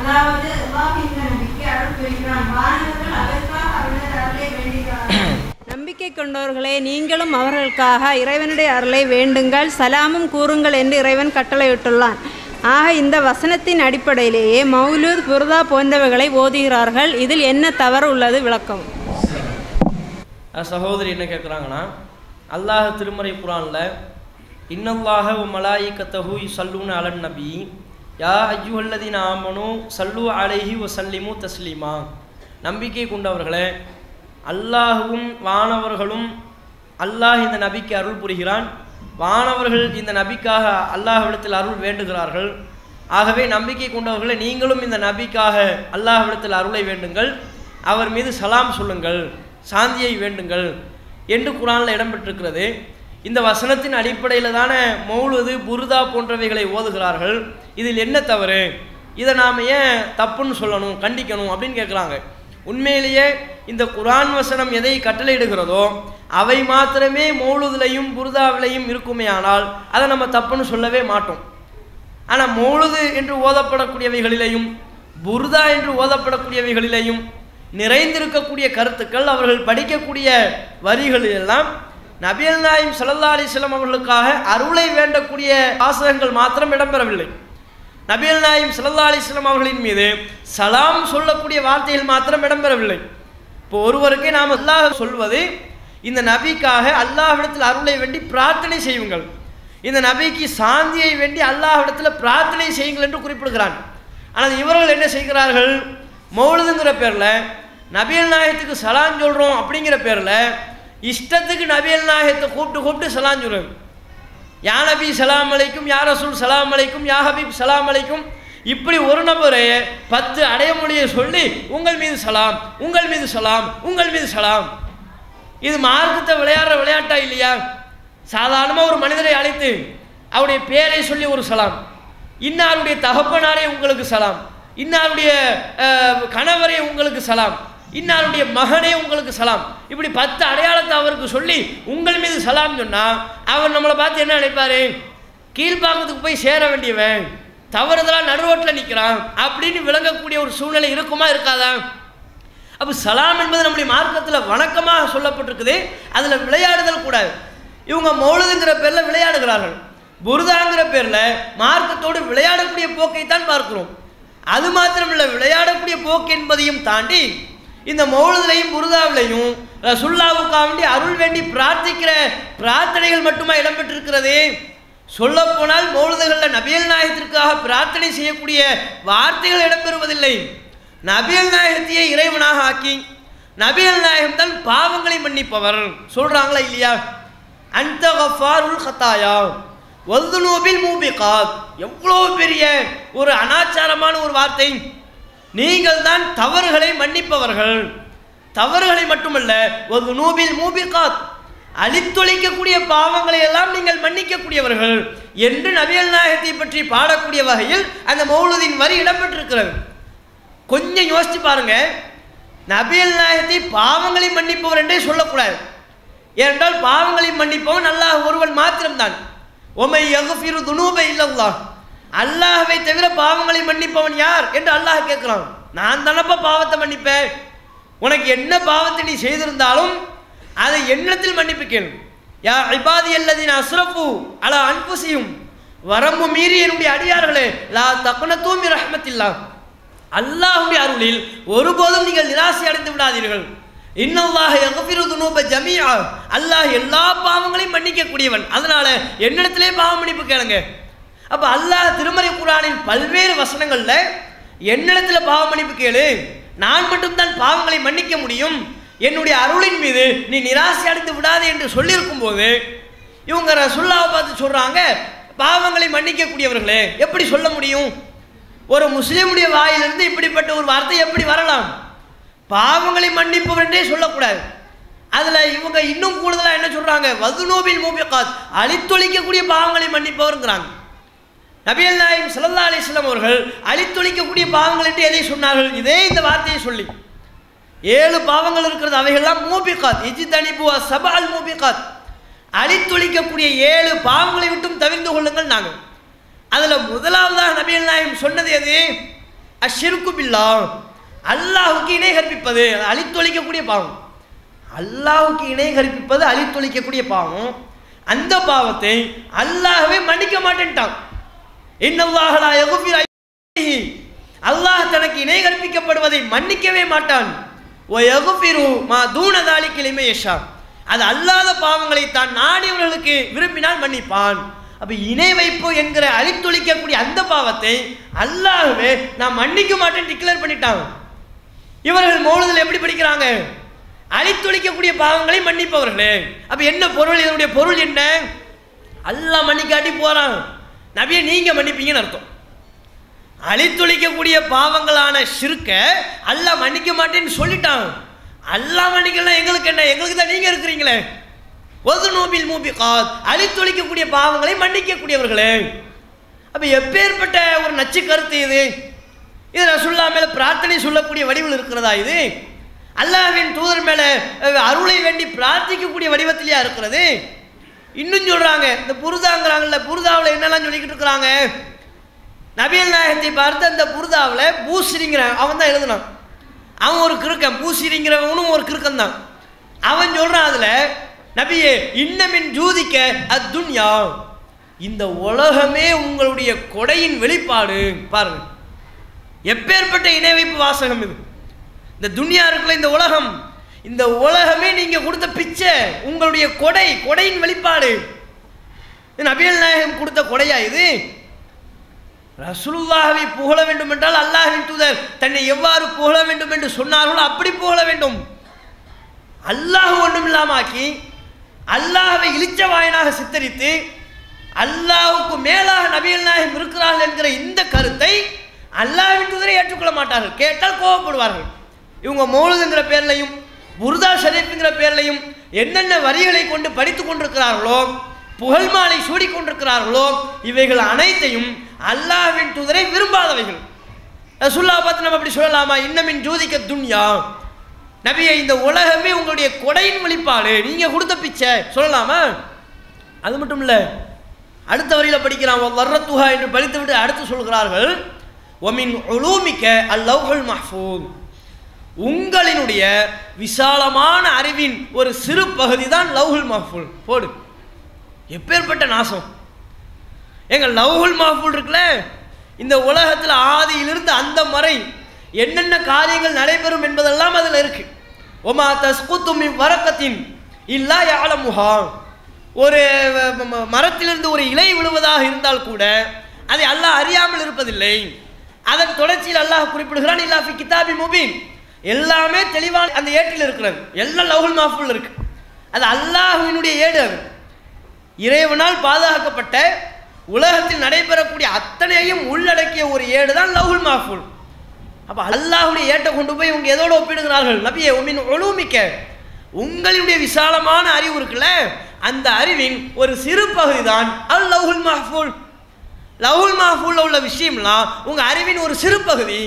அதாவது அல்லாஹ் இந்த நம்பிக்கை அருள் புரிகிறான் வானவர்கள் அதற்காக அவனது அருளை வேண்டுகிறார்கள் நம்பிக்கை கொண்டவர்களே நீங்களும் அவர்களுக்காக இறைவனுடைய அருளை வேண்டுங்கள் சலாமும் கூறுங்கள் என்று இறைவன் கட்டளையிட்டுள்ளான் ஆக இந்த வசனத்தின் அடிப்படையிலேயே மௌலூத் புர்தா போன்றவைகளை ஓதுகிறார்கள் இதில் என்ன தவறு உள்ளது விளக்கம் அஹ் சகோதரி என்ன கேட்குறாங்கன்னா அல்லாஹ் திருமறை குரானில் இன்னல்லாஹ உ மலாயிக்கத்தஹு சல்லூன் அலன் நபி யா ஐயுஹல்லதீன ஆமனு சல்லு அலைஹி வ சல்லிமு தஸ்லீமா நம்பிக்கை கொண்டவர்களே அல்லாஹுவும் வானவர்களும் அல்லாஹ் இந்த நபிக்கு அருள் புரிகிறான் வானவர்கள் இந்த நபிக்காக அல்லாஹ்விடத்தில் அருள் வேண்டுகிறார்கள் ஆகவே நம்பிக்கை கொண்டவர்களே நீங்களும் இந்த நபிக்காக அல்லாஹ்விடத்தில் அருளை வேண்டுங்கள் அவர் மீது சலாம் சொல்லுங்கள் சாந்தியை வேண்டுங்கள் என்று குரானில் இடம்பெற்றிருக்கிறது இந்த வசனத்தின் அடிப்படையில் தானே மௌலுது புருதா போன்றவைகளை ஓதுகிறார்கள் இதில் என்ன தவறு இதை நாம் ஏன் தப்புன்னு சொல்லணும் கண்டிக்கணும் அப்படின்னு கேட்குறாங்க உண்மையிலேயே இந்த குரான் வசனம் எதை கட்டளையிடுகிறதோ அவை மாத்திரமே மௌலுதிலையும் புருதாவிலையும் இருக்குமேயானால் அதை நம்ம தப்புன்னு சொல்லவே மாட்டோம் ஆனால் மௌலுது என்று ஓதப்படக்கூடியவைகளிலேயும் புர்தா என்று ஓதப்படக்கூடியவைகளிலேயும் நிறைந்திருக்கக்கூடிய கருத்துக்கள் அவர்கள் படிக்கக்கூடிய வரிகளிலெல்லாம் நபியல் நாயும் சல்லா அலிஸ்லாம் அவர்களுக்காக அருளை வேண்டக்கூடிய வாசகங்கள் மாத்திரம் இடம்பெறவில்லை நபியல் நாயும் சல்லா அலிஸ்லாம் அவர்களின் மீது சலாம் சொல்லக்கூடிய வார்த்தைகள் மாத்திரம் இடம்பெறவில்லை இப்போ ஒருவருக்கே நாம் அல்லாஹ் சொல்வது இந்த நபிக்காக அல்லாஹ்விடத்தில் அருளை வேண்டி பிரார்த்தனை செய்யுங்கள் இந்த நபிக்கு சாந்தியை வேண்டி அல்லாஹ்விடத்தில் பிரார்த்தனை செய்யுங்கள் என்று குறிப்பிடுகிறான் ஆனால் இவர்கள் என்ன செய்கிறார்கள் மௌலுதுங்கிற பேரில் நபியல் நாயகத்துக்கு சலான் சொல்கிறோம் அப்படிங்கிற பேரில் இஷ்டத்துக்கு நபியல் நாயகத்தை கூப்பிட்டு கூப்பிட்டு சலான் சொல்கிறாங்க யா நபி சலாம் அலைக்கும் யா ரசூல் சலாம் அலைக்கும் யா ஹபீப் சலாம் அலைக்கும் இப்படி ஒரு நபரை பத்து அடையமொழியை சொல்லி உங்கள் மீது சலாம் உங்கள் மீது சலாம் உங்கள் மீது சலாம் இது மார்க்கத்தை விளையாடுற விளையாட்டா இல்லையா சாதாரணமாக ஒரு மனிதரை அழைத்து அவருடைய பேரை சொல்லி ஒரு சலாம் இன்னாருடைய தகப்பனாரே உங்களுக்கு சலாம் இன்னாருடைய அஹ், கணவரே உங்களுக்கு சலாம் இன்னாருடைய மகனே உங்களுக்கு சலாம் இப்படி பத்து அடையாளத்தை அவருக்கு சொல்லி உங்கள் மீது சலாம் சொன்னா அவர் நம்மளை பார்த்து என்ன நினைப்பாரு கீழ்ப்பாக்கத்துக்கு போய் சேர வேண்டியவன் தவறுதலா நடுரோட்டில் நிற்கிறான் அப்படின்னு விளங்கக்கூடிய ஒரு சூழ்நிலை இருக்குமா இருக்காதா அப்போ சலாம் என்பது நம்முடைய மார்க்கத்தில் வணக்கமாக சொல்லப்பட்டிருக்குது அதில் விளையாடுதல் கூடாது இவங்க மௌலுதுங்கிற பேரில் விளையாடுகிறார்கள் புருதாங்கிற பேரில் மார்க்கத்தோடு விளையாடக்கூடிய போக்கைத்தான் பார்க்கிறோம் அது மாத்திரமில்லை விளையாடக்கூடிய போக்கு என்பதையும் தாண்டி இந்த மௌலுதிலையும் புருதாவிலையும் ரசுல்லாவுக்காக வேண்டி அருள் வேண்டி பிரார்த்திக்கிற பிரார்த்தனைகள் மட்டுமா இடம்பெற்றிருக்கிறது சொல்லப்போனால் மௌலுதுகளில் நபியல் நாயகத்திற்காக பிரார்த்தனை செய்யக்கூடிய வார்த்தைகள் இடம்பெறுவதில்லை நபியல் நாயகத்தையே இறைவனாக ஆக்கி நபியல் நாயகம் தான் பாவங்களை மன்னிப்பவர் சொல்றாங்களா இல்லையா அந்த கஃபாருல் ஹத்தாயா வல்துனூபில் மூபிகாத் எவ்வளோ பெரிய ஒரு அனாச்சாரமான ஒரு வார்த்தை நீங்கள் தான் தவறுகளை மன்னிப்பவர்கள் தவறுகளை மட்டுமல்ல ஒரு நூபில் மூபிகாத் அழித்தொழிக்கக்கூடிய பாவங்களை எல்லாம் நீங்கள் மன்னிக்கக்கூடியவர்கள் என்று நபியல் நாயகத்தை பற்றி பாடக்கூடிய வகையில் அந்த மௌலுதின் வரி இடம்பெற்றிருக்கிறது கொஞ்சம் யோசிச்சு பாருங்க நபியல் நாயகத்தை பாவங்களை மன்னிப்பவர் என்றே சொல்லக்கூடாது ஏனென்றால் பாவங்களை மன்னிப்பவன் அல்லாஹ் ஒருவன் மாத்திரம்தான் ஒமை யகுஃபிரு துனூபை இல்லல்லாஹ் அல்லாஹ்வை தவிர பாவங்களை மன்னிப்பவன் யார் என்று அல்லாஹ் கேட்கிறான் நான் தானப்பா பாவத்தை மன்னிப்பேன் உனக்கு என்ன பாவத்தை நீ செய்திருந்தாலும் அதை எண்ணத்தில் மன்னிப்பு கேளு யா இபாதி அல்லதின் அஸ்ரஃபு அலா அன்புசியும் வரம்பு மீறி என்னுடைய அடியார்களே லா தக்குனத்தூமி ரஹ்மத்தில்லா அல்லாஹ்வுடைய அருளில் ஒருபோதும் நீங்கள் நிராசை அடைந்து விடாதீர்கள் இன்னல்லாஹ் யக்ஃபிரு துனூப ஜமீஆ அல்லாஹ் எல்லா பாவங்களையும் மன்னிக்கக்கூடியவன் அதனால என்னிடத்திலே பாவ மன்னிப்பு கேளுங்க அப்ப அல்லாஹ் திருமறை குரானின் பல்வேறு வசனங்கள்ல என்னிடத்துல பாவ மன்னிப்பு கேளு நான் மட்டும்தான் பாவங்களை மன்னிக்க முடியும் என்னுடைய அருளின் மீது நீ நிராசை அடைந்து விடாதே என்று சொல்லியிருக்கும் போது இவங்க ரசுல்லாவை பார்த்து சொல்றாங்க பாவங்களை மன்னிக்கக்கூடியவர்களே எப்படி சொல்ல முடியும் ஒரு முஸ்லீமுடைய வாயிலிருந்து இப்படிப்பட்ட ஒரு வார்த்தை எப்படி வரலாம் பாவங்களை மன்னிப்பவர் என்றே சொல்லக்கூடாது அதில் இவங்க இன்னும் கூடுதலாக என்ன சொல்கிறாங்க வதுநோபில் மூபிகாத் அழித்தொழிக்கக்கூடிய பாவங்களை மன்னிப்பவருங்கிறாங்க நபியல் நாயம் சல்லா அலிஸ்லாம் அவர்கள் அழித்தொழிக்கக்கூடிய பாவங்கள் என்று எதை சொன்னார்கள் இதே இந்த வார்த்தையை சொல்லி ஏழு பாவங்கள் இருக்கிறது அவைகள்லாம் மூபிகாத் இஜி தனிபுவா சபால் மூபிகாத் அழித்தொழிக்கக்கூடிய ஏழு பாவங்களை விட்டும் தவிர்ந்து கொள்ளுங்கள் நாங்கள் அதில் முதலாவதாக நபியல் நாயம் சொன்னது எது அஷிருக்கு பில்லா அல்லாஹுக்கு இணை கற்பிப்பது அது அழித்தொழிக்கக்கூடிய பாவம் அல்லாஹுக்கு இணை கற்பிப்பது அழித்தொழிக்கக்கூடிய பாவம் அந்த பாவத்தை அல்லாஹ்வே மன்னிக்க மாட்டேன்ட்டான் இன்னல்லாஹலா யகுஃபிர் ஐஹி. அல்லாஹ் தனக்கு இணை கற்பிக்கப்படுவதை மன்னிக்கவே மாட்டான் ஓ யகுஃபிரு மா தூன தாலிக்கு லிமையஷா அது அல்லாத பாவங்களை தான் நாடியவர்களுக்கு விரும்பினால் மன்னிப்பான் அப்ப இணை வைப்பு என்கிற அழித்தொழிக்கக்கூடிய அந்த பாவத்தை அல்லாஹ்வே நான் மன்னிக்க மாட்டேன் டிக்ளேர் பண்ணிட்டான் இவர்கள் மௌனத்தில் எப்படி படிக்கிறாங்க அழித்தொழிக்கக்கூடிய பாவங்களை மன்னிப்பவர்களே அப்ப என்ன பொருள் இதனுடைய பொருள் என்ன அல்லாஹ் மன்னிக்காட்டி போறான் நபியை நீங்க மன்னிப்பீங்கன்னு அர்த்தம் அழித்தொழிக்கக்கூடிய பாவங்களான ஷிர்க்க அல்லாஹ் மன்னிக்க மாட்டேன்னு சொல்லிட்டான் அல்லாஹ் மன்னிக்கலாம் எங்களுக்கு என்ன எங்களுக்கு தான் நீங்க இருக்கிறீங்களே ஒது நோபில் மூபி காத் அழித்தொழிக்கக்கூடிய பாவங்களை மன்னிக்கக்கூடியவர்களே அப்ப எப்பேற்பட்ட ஒரு நச்சு கருத்து இது இது ரசுல்லா மேல பிரார்த்தனை சொல்லக்கூடிய வடிவில் இருக்கிறதா இது அல்லாஹ்வின் தூதர் மேல அஹ், அருளை வேண்டி பிரார்த்திக்கக்கூடிய வடிவத்திலேயா இருக்கிறது இன்னும் சொல்றாங்க இந்த புருதாங்கிறாங்கல்ல புருதாவில் என்னெல்லாம் சொல்லிக்கிட்டு இருக்கிறாங்க நபியல் நாயகத்தை பார்த்து அந்த புருதாவில் பூசிரிங்கிறான் அவன் தான் எழுதுனான் அவன் ஒரு கிறுக்கன் பூசிரிங்கிறவனும் ஒரு கிறுக்கன் தான் அவன் சொல்றான் அதுல நபியே இன்னமின் ஜூதிக்க அத்துன்யா இந்த உலகமே உங்களுடைய கொடையின் வெளிப்பாடு பாருங்க எப்பேற்பட்ட இணை வைப்பு வாசகம் இது இந்த துனியா இருக்குல்ல இந்த உலகம் இந்த உலகமே நீங்க கொடுத்த பிச்சை உங்களுடைய கொடை கொடையின் வெளிப்பாடு இது நபியல் நாயகம் கொடுத்த கொடையா இது ரசூலுல்லாஹ்வை புகழ வேண்டும் என்றால் அல்லாஹ்வின் தூதர் தன்னை எவ்வாறு புகழ வேண்டும் என்று சொன்னார்களோ அப்படி புகழ வேண்டும் அல்லாஹ் ஒன்றும் இல்லாமாக்கி அல்லாஹ்வை இழிச்ச வாயனாக சித்தரித்து அல்லாஹ்வுக்கு மேலாக நபிகள் நாயகம் இருக்கிறார்கள் என்கிற இந்த கருத்தை அல்லாஹ்வின் தூதரை ஏற்றுக்கொள்ள மாட்டார்கள் கேட்டால் கோபப்படுவார்கள் இவங்க மௌலுதுங்கிற பேர்லையும் புர்தா ஷரீஃப்ங்கிற பேர்லையும் என்னென்ன வரிகளை கொண்டு படித்து கொண்டிருக்கிறார்களோ புகழ் மாலை சூடிக் கொண்டிருக்கிறார்களோ இவைகள் அனைத்தையும் அல்லாஹ்வின் தூதரை விரும்பாதவைகள் ரசுல்லா பார்த்து நம்ம அப்படி சொல்லலாமா இன்னமின் ஜோதிக்க துன்யா நபியை இந்த உலகமே உங்களுடைய கொடையின் வெளிப்பாடு நீங்க கொடுத்த பிச்சை சொல்லலாமா அது மட்டும் இல்ல அடுத்த வரியில படிக்கிறான் வர்றத்துஹா என்று படித்துவிட்டு அடுத்து சொல்கிறார்கள் ஒமின் உலூமிக்க அல்லவ்ஹுல் மஹ்ஃபூத் உங்களினுடைய விசாலமான அறிவின் ஒரு சிறு பகுதி தான் லவ்ஹுல் மஹ்ஃபூல் போடு எப்பேற்பட்ட நாசம் எங்க லவ்ஹுல் மஹ்ஃபூல் இருக்குல்ல இந்த உலகத்தில் ஆதியிலிருந்து அந்த மறை என்னென்ன காரியங்கள் நடைபெறும் என்பதெல்லாம் அதில் இருக்கு ஒமா தஸ்குத்து மின் வரக்கத்தின் இல்லா யாழமுஹா ஒரு ம- ம- மரத்திலிருந்து ஒரு இலை விழுவதாக இருந்தால் கூட அதை அல்லாஹ் அறியாமல் இருப்பதில்லை அதன் தொடர்ச்சியில் அல்லாஹ் குறிப்பிடுகிறான் இல்லா ஃபி கிதாபி முபீன் எல்லாமே தெளிவான அந்த ஏட்டில் இருக்கிறது எல்லாம் லவ்ஹுல் மஹ்ஃபூல் இருக்கு அது அல்லாஹ்வினுடைய ஏடு அது இறைவனால் பாதுகாக்கப்பட்ட உலகத்தில் நடைபெறக்கூடிய அத்தனையும் உள்ளடக்கிய ஒரு ஏடு தான் லவ்ஹுல் மஹ்ஃபூல் அப்ப அல்லாஹ்வுடைய ஏட்டை கொண்டு போய் இவங்க எதோட ஒப்பிடுகிறார்கள் நபியே உமின் ஒழுமிக்க உங்களுடைய விசாலமான அறிவு இருக்குல்ல அந்த அறிவின் ஒரு சிறு பகுதி தான் அல் லவ்ஹுல் மஹ்ஃபூல் லவ்ஹுல் மஹ்ஃபூல்ல உள்ள விஷயம்லாம் உங்க அறிவின் ஒரு சிறு பகுதி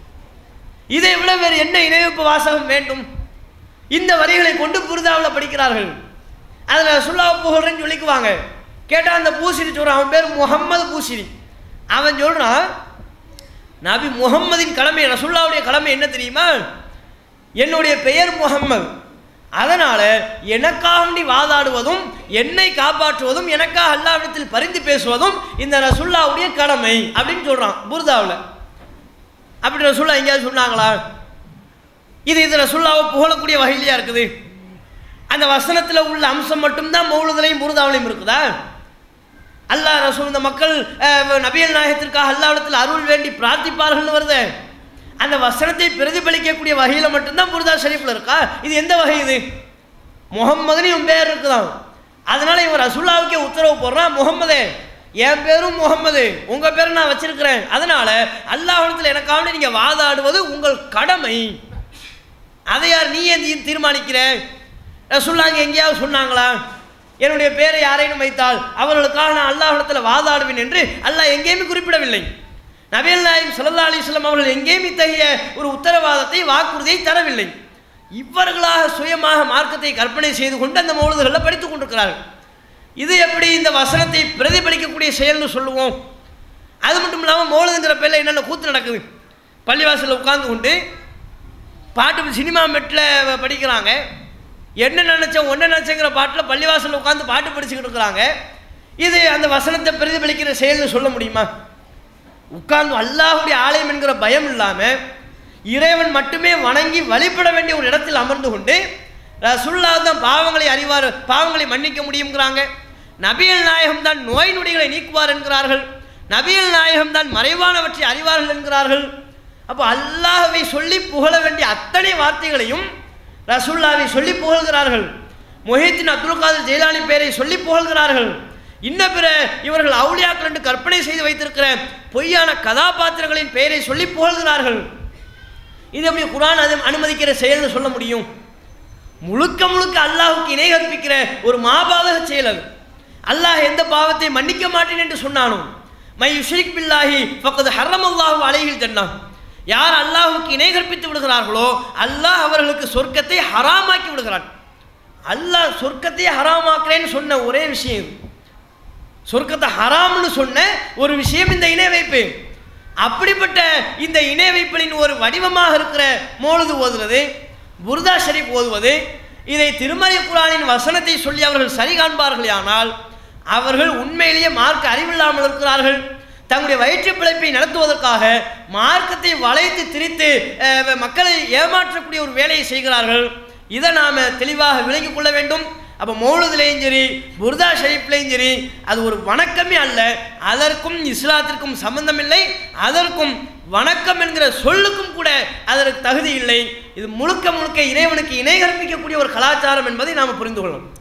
இதை விட வேறு என்ன இணைப்பு வாசகம் வேண்டும் இந்த வரிகளை கொண்டு புரிதாவில் படிக்கிறார்கள் அதில் சுல்லா புகழ்றேன்னு சொல்லிக்குவாங்க கேட்டால் அந்த பூசிரி சொல்கிறான் அவன் பேர் முகம்மது பூசிரி அவன் சொல்கிறான் நபி முகம்மதின் கடமை ரசுல்லாவுடைய கடமை என்ன தெரியுமா என்னுடைய பெயர் முகம்மது அதனால எனக்காக வேண்டி வாதாடுவதும் என்னை காப்பாற்றுவதும் எனக்காக அல்லாவிடத்தில் பரிந்து பேசுவதும் இந்த ரசுல்லாவுடைய கடமை அப்படின்னு சொல்றான் புர்தாவில் அப்படி ரசுல்லா எங்கேயாவது சொன்னாங்களா இது இது ரசுல்லாவை புகழக்கூடிய வகையிலையா இருக்குது அந்த வசனத்தில் உள்ள அம்சம் மட்டும்தான் மௌலுதலையும் புருதாவிலையும் இருக்குதா அல்லாஹ் ரசூல் இந்த மக்கள் அஹ், நபியல் நாயகத்திற்காக அல்லாவிடத்தில் அருள் வேண்டி பிரார்த்திப்பார்கள்னு வருது அந்த வசனத்தை பிரதிபலிக்கக்கூடிய வகையில் மட்டும்தான் புருதா ஷரீஃபில் இருக்கா இது எந்த வகை இது முகம்மதுன்னு இவன் பேர் இருக்குதான் அதனால இவன் ரசூல்லாவுக்கே உத்தரவு போடுறான் முகம்மதே என் பேரும் முகம்மது உங்க பேரை நான் வச்சிருக்கிறேன் அதனால அல்லாஹ்விடத்தில் எனக்காக நீங்க வாதாடுவது உங்கள் கடமை அதை யார் நீ ஏன் தீ- தீர்மானிக்கிற ரசூல்லாங்க எங்கேயாவது சொன்னாங்களா என்னுடைய பேரை யாரேனும் வைத்தால் அவர்களுக்காக நான் அல்லாஹ்விடத்தில் வாதாடுவேன் என்று அல்லாஹ் எங்கேயுமே குறிப்பிடவில்லை நபியல் நாயம் ஸல்லல்லாஹு அலைஹி வஸல்லம் அவர்கள் எங்கேயும் இத்தகைய ஒரு உத்தரவாதத்தை வாக்குறுதியை தரவில்லை இவர்களாக சுயமாக மார்க்கத்தை கற்பனை செய்து கொண்டு அந்த மௌலுதுகளில் படித்துக் கொண்டிருக்கிறார்கள் இது எப்படி இந்த வசனத்தை பிரதிபலிக்கக்கூடிய செயல்னு சொல்லுவோம் அது மட்டும் இல்லாமல் மௌலுதுங்கிற பேரில் என்னென்ன கூத்து நடக்குது பள்ளிவாசலில் உட்கார்ந்து கொண்டு பாட்டு சினிமா மெட்டில் படிக்கிறாங்க என்ன நினச்சோம் ஒன்றை நினச்சங்கிற பாட்டில் பள்ளிவாசலில் உட்காந்து பாட்டு படிச்சுக்கிட்டு இருக்கிறாங்க இது அந்த வசனத்தை பிரதிபலிக்கிற செயல்னு சொல்ல முடியுமா உட்கார்ந்து அல்லாஹுடைய ஆலயம் என்கிற பயம் இல்லாமல் இறைவன் மட்டுமே வணங்கி வழிபட வேண்டிய ஒரு இடத்தில் அமர்ந்து கொண்டு ரசுல்லா தான் பாவங்களை அறிவார் பாவங்களை மன்னிக்க முடியுங்கிறாங்க நபியல் நாயகம் தான் நோய் நொடிகளை நீக்குவார் என்கிறார்கள் நபியல் நாயகம் தான் மறைவானவற்றை அறிவார்கள் என்கிறார்கள் அப்போ அல்லாஹ்வை சொல்லி புகழ வேண்டிய அத்தனை வார்த்தைகளையும் ரசுல்லாவை சொல்லி புகழ்கிறார்கள் மொஹித்தின் அப்துல் காதர் ஜெயிலானி பெயரை சொல்லி புகழ்கிறார்கள் இன்ன பிற இவர்கள் அவுளியாக்கள் என்று கற்பனை செய்து வைத்திருக்கிற பொய்யான கதாபாத்திரங்களின் பெயரை சொல்லி புகழ்கிறார்கள் இது எப்படி குரான் அது அனுமதிக்கிற செயல்னு சொல்ல முடியும் முழுக்க முழுக்க அல்லாஹுக்கு இணை கற்பிக்கிற ஒரு மாபாதக செயல் அது அல்லாஹ் எந்த பாவத்தை மன்னிக்க மாட்டேன் என்று சொன்னானோ மை யுஷ்ரிக் பில்லாஹி ஃபக்கது ஹர்ரம் அல்லாஹு அலைஹில் ஜன்னா யார் அல்லாஹுக்கு இணை கற்பித்து விடுகிறார்களோ அல்லாஹ் அவர்களுக்கு சொர்க்கத்தை ஹராமாக்கி விடுகிறான் அல்லாஹ் சொர்க்கத்தை ஹராமாக்குறேன்னு சொன்ன ஒரே விஷயம் இது சொர்க்கத்தை ஹராம்னு சொன்ன ஒரு விஷயம் இந்த இணை வைப்பு அப்படிப்பட்ட இந்த இணை வைப்பலின் ஒரு வடிவமாக இருக்கிற மோழுது ஓதுவது புர்தா ஷரீப் ஓதுவது இதை திருமறை குரானின் வசனத்தை சொல்லி அவர்கள் சரி காண்பார்களே ஆனால் அவர்கள் உண்மையிலேயே மார்க்க அறிவில்லாமல் இருக்கிறார்கள் தங்களுடைய வயிற்று பிழைப்பை நடத்துவதற்காக மார்க்கத்தை வளைத்து திரித்து அஹ், மக்களை ஏமாற்றக்கூடிய ஒரு வேலையை செய்கிறார்கள் இதை நாம் தெளிவாக விளங்கிக் கொள்ள வேண்டும் அப்போ மௌலுதுலேயும் சரி புர்தா ஷரீஃப்லேயும் சரி அது ஒரு வணக்கமே அல்ல அதற்கும் இஸ்லாத்திற்கும் சம்பந்தம் இல்லை அதற்கும் வணக்கம் என்கிற சொல்லுக்கும் கூட அதற்கு தகுதி இல்லை இது முழுக்க முழுக்க இறைவனுக்கு இணை கற்பிக்கக்கூடிய ஒரு கலாச்சாரம் என்பதை நாம் புரிந்து கொள்ளணும்